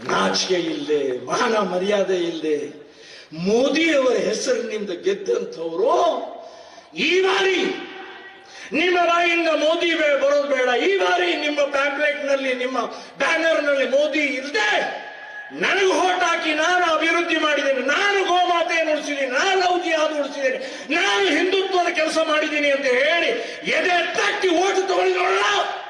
ನಾಚಿಕೆ ಇಲ್ಲದೆ ಮಾನ ಮರ್ಯಾದೆ ಇಲ್ಲದೆ ಮೋದಿಯವರ ಹೆಸರಿನಿಂದ ಗೆದ್ದಂಥವರು ಈ ಬಾರಿ ನಿಮ್ಮ ಬಾಯಿಂದ ಮೋದಿ ಬೇ- ಬರೋದು ಬೇಡ ಈ ಬಾರಿ ನಿಮ್ಮ ಪ್ಯಾಂಪ್ಲೆಟ್ ನಲ್ಲಿ ನಿಮ್ಮ ಬ್ಯಾನರ್ ನಲ್ಲಿ ಮೋದಿ ಇಲ್ಲದೆ ನನಗೆ ಹೋಟ್ ಹಾಕಿ ನಾನು ಅಭಿವೃದ್ಧಿ ಮಾಡಿದ್ದೇನೆ ನಾನು ಗೋಮಾತೆಯನ್ನು ಉಳಿಸಿದ್ದೀನಿ ನಾನು ಲವ್ ಜಿಹಾದ್ ಉಳಿಸಿದ್ದೇನೆ ನಾನು ಹಿಂದುತ್ವದ ಕೆಲಸ ಮಾಡಿದ್ದೀನಿ ಅಂತ ಹೇಳಿ ಎದೆ ತಟ್ಟಿ ಓಟು ತಗೊಳ್ಳಿ ನೋಡೋಣ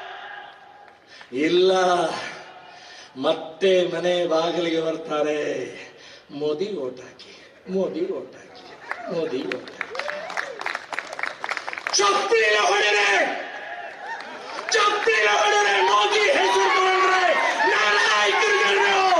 ಇಲ್ಲ ಮತ್ತೆ ಮನೆ ಬಾಗಿಲಿಗೆ ಬರ್ತಾರೆ ಮೋದಿ ಓಟ್ ಹಾಕಿ ಮೋದಿ ಓಟ್ ಹಾಕಿ ಮೋದಿ ಓಟ್ ಹಾಕಿ ಚಪ್ಪಲಿನ ಹೊಡೆರೆ ಚಪ್ಪಲಿನ ಹೊಡೆರೆ ಮೋದಿ ಹೆಸರು ತಗೊಂಡ್ರೆ ನಾಲಾಯಕರುಗಳು ನೀವು.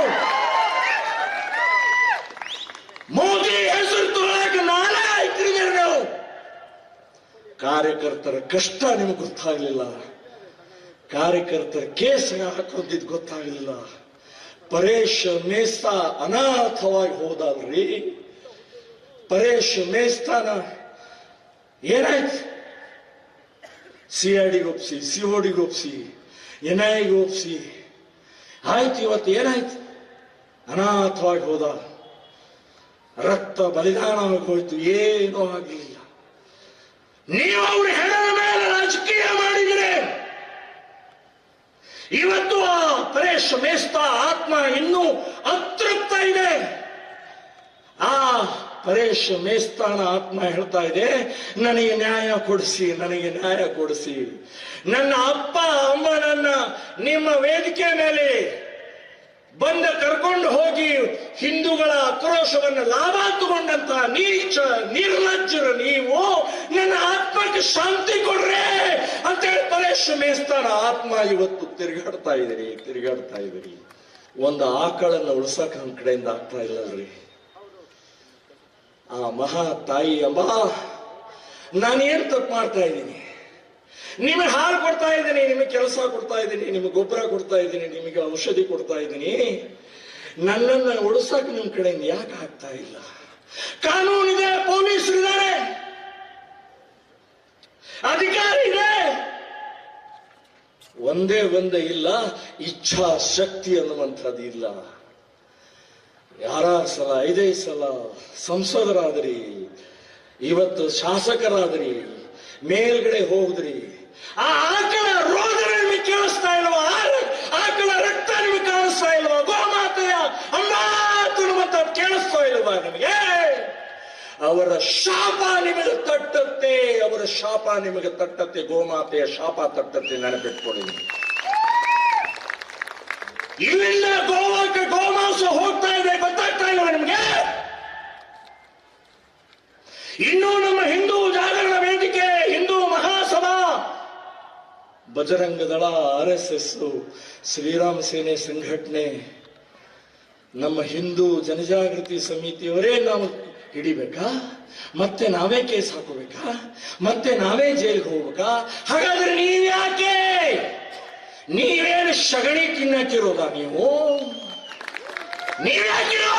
ಮೋದಿ ಹೆಸರು ತಗೊಳಕ್ಕೆ ನಾಲಾಯಕರುಗಳು ನೀವು ಕಾರ್ಯಕರ್ತರ ಕಷ್ಟ ನಿಮ್ಗೆ ಗೊತ್ತಾಗ್ಲಿಲ್ಲ ಕಾರ್ಯಕರ್ತರ ಕೇಸ್ ಹಾಕೊಂಡಿದ್ ಗೊತ್ತಾಗಲಿಲ್ಲ ಪರೇಶ್ ಮೇಸ್ತಾ ಅನಾಥವಾಗಿ ಹೋದಲ್ರಿ ಪರೇಶ್ ಮೇಸ್ತಾನ ಏನಾಯ್ತು ಸಿ ಐ ಡಿಗೆ ಒಪ್ಸಿ ಸಿ ಓ ಡಿಗೆ ಒಪ್ಸಿ ಎನ್ ಐಗೆ ಒಪ್ಸಿ ಆಯ್ತು ಇವತ್ತು ಏನಾಯ್ತು ಅನಾಥವಾಗಿ ಹೋದ ರಕ್ತ ಬಲಿದಾನ ಹೋಯ್ತು ಏನೂ ಆಗಲಿಲ್ಲ ನೀವು ಅವ್ರ ಹೆಣದ ಮೇಲೆ ರಾಜಕೀಯ ಮಾಡಿದ್ರೆ ಇವತ್ತು ಆ ಪರೇಶ್ ಮೇಸ್ತಾ ಆತ್ಮ ಇನ್ನೂ ಅತೃಪ್ತ ಇದೆ ಆ ಪರೇಶ್ ಮೇಸ್ತಾನ ಆತ್ಮ ಹೇಳ್ತಾ ಇದೆ ನನಗೆ ನ್ಯಾಯ ಕೊಡಿಸಿ ನನಗೆ ನ್ಯಾಯ ಕೊಡಿಸಿ ನನ್ನ ಅಪ್ಪ ಅಮ್ಮನನ್ನ ನಿಮ್ಮ ವೇದಿಕೆ ಮೇಲೆ ಬಂದ ಕರ್ಕೊಂಡು ಹೋಗಿ ಹಿಂದೂಗಳ ಆಕ್ರೋಶವನ್ನು ಲಾಭ ತಗೊಂಡಂತ ನೀಚ ನಿರ್ಲಜ್ಜರು ನೀವು ನನ್ನ ಆತ್ಮಕ್ಕೆ ಶಾಂತಿ ಕೊಡ್ರೆ ಅಂತೇಳಿ ಪರೇಶ್ ಮೇಸ್ತಾನ ಆತ್ಮ ಇವತ್ತು ತಿರುಗಾಡ್ತಾ ಇದ್ದೀರಿ ತಿರುಗಾಡ್ತಾ ಇದ್ದೀರಿ ಒಂದು ಆಕಳನ್ನ ಉಳ್ಸಕ್ ನಮ್ ಕಡೆಯಿಂದ ಆಗ್ತಾ ಇಲ್ಲಲ್ರಿ ಆ ಮಹಾ ತಾಯಿ ಅಂಬ ನಾನೇನ್ ತಪ್ಪು ಮಾಡ್ತಾ ಇದ್ದೀನಿ ನಿಮಗೆ ಹಾಲು ಕೊಡ್ತಾ ಇದ್ದೀನಿ ನಿಮಗೆ ಕೆಲಸ ಕೊಡ್ತಾ ಇದ್ದೀನಿ ನಿಮಗೆ ಗೊಬ್ಬರ ಕೊಡ್ತಾ ಇದ್ದೀನಿ ನಿಮಗೆ ಔಷಧಿ ಕೊಡ್ತಾ ಇದ್ದೀನಿ ನನ್ನನ್ನ ಉಳಿಸಕ್ ನಿಮ್ ಕಡೆಯಿಂದ ಯಾಕೆ ಆಗ್ತಾ ಇಲ್ಲ ಕಾನೂನಿದೆ ಪೊಲೀಸರಿದ್ದಾರೆ ಅಧಿಕಾರ ಇದೆ ಒಂದೇ ಒಂದೇ ಇಲ್ಲ ಇಚ್ಛಾ ಶಕ್ತಿ ಅನ್ನುವಂಥದ್ದು ಇಲ್ಲ ಯಾರ ಸಲ ಐದೇ ಸಲ ಸಂಸದರಾದ್ರಿ ಇವತ್ತು ಶಾಸಕರಾದ್ರಿ ಮೇಲ್ಗಡೆ ಹೋಗುದ್ರಿ ಆ ಆಕಳ ರೋಗ ನಿಮಗೆ ಕೇಳಿಸ್ತಾ ಇಲ್ವಾ ಆ- ಆಕಳ ರಕ್ತ ನಿಮಗೆ ಕಾಣಿಸ್ತಾ ಇಲ್ವಾ ಗೋಮಾತೆಯ ಅಮ್ಮಾ ಕೇಳಿಸ್ತಾ ಇಲ್ವಾ ನಿಮಗೆ ಅವರ ಶಾಪ ನಿಮಗೆ ತಟ್ಟತ್ತೆ ಅವರ ಶಾಪ ನಿಮಗೆ ತಟ್ಟತ್ತೆ ಗೋಮಾತೆಯ ಶಾಪ ತಟ್ಟತ್ತೆ ನೆನಪಿಟ್ಕೊಳ್ಳಿ ಇಲ್ಲಿಂದ ಗೋವಾಕ್ಕೆ ಗೋಮಾಂಸ ಹೋಗ್ತಾ ಇದೆ ಗೊತ್ತಾಗ್ತಾ ಇಲ್ಲ ನಿಮ್ಗೆ ಇನ್ನೂ ನಮ್ಮ ಹಿಂದೂ ಜಾಗರಣ ವೇದಿಕೆ ಹಿಂದೂ ಮಹಾಸಭಾ ಬಜರಂಗ ದಳ ಆರ್ ಎಸ್ ಎಸ್ ಶ್ರೀರಾಮ ಸೇನೆ ಸಂಘಟನೆ ನಮ್ಮ ಹಿಂದೂ ಜನಜಾಗೃತಿ ಸಮಿತಿಯವರೇ ನಾವು ಹಿಡಿಬೇಕಾ ಮತ್ತೆ ನಾವೇ ಕೇಸ್ ಹಾಕೋಬೇಕಾ ಮತ್ತೆ ನಾವೇ ಜೈಲಿಗೆ ಹೋಗ್ಬೇಕಾ ಹಾಗಾದ್ರೆ ನೀವ್ಯಾಕೆ ನೀವೇನು ಸಗಣಿ ತಿನ್ನಕ್ಕಿರೋದಾ ನೀವು ನೀವ್ಯಾಕಿರೋ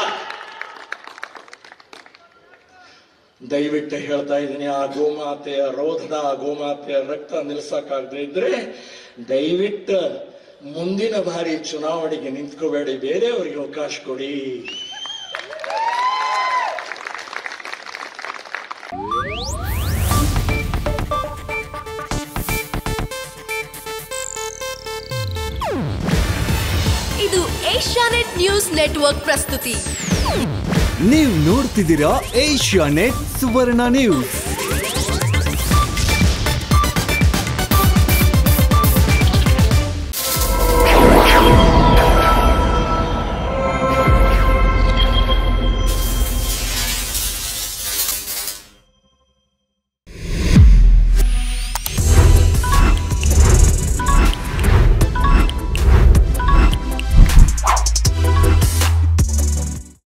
ದಯವಿಟ್ಟು ಹೇಳ್ತಾ ಇದ್ದೀನಿ ಆ ಗೋಮಾತೆಯ ರೋಧನ ಆ ಗೋಮಾತೆಯ ರಕ್ತ ನಿಲ್ಸಕ್ಕಾಗದೇ ಇದ್ರೆ ದಯವಿಟ್ಟು ಮುಂದಿನ ಬಾರಿ ಚುನಾವಣೆಗೆ ನಿಂತ್ಕೋಬೇಡಿ ಬೇರೆಯವರಿಗೆ ಅವಕಾಶ ಕೊಡಿ ಇದು ಏಷ್ಯಾನೆಟ್ ನ್ಯೂಸ್ ನೆಟ್ವರ್ಕ್ ಪ್ರಸ್ತುತಿ ನೀವು ನೋಡ್ತಿದ್ದೀರಾ ಏಷ್ಯಾ ನೆಟ್ ಸುವರ್ಣ ನ್ಯೂಸ್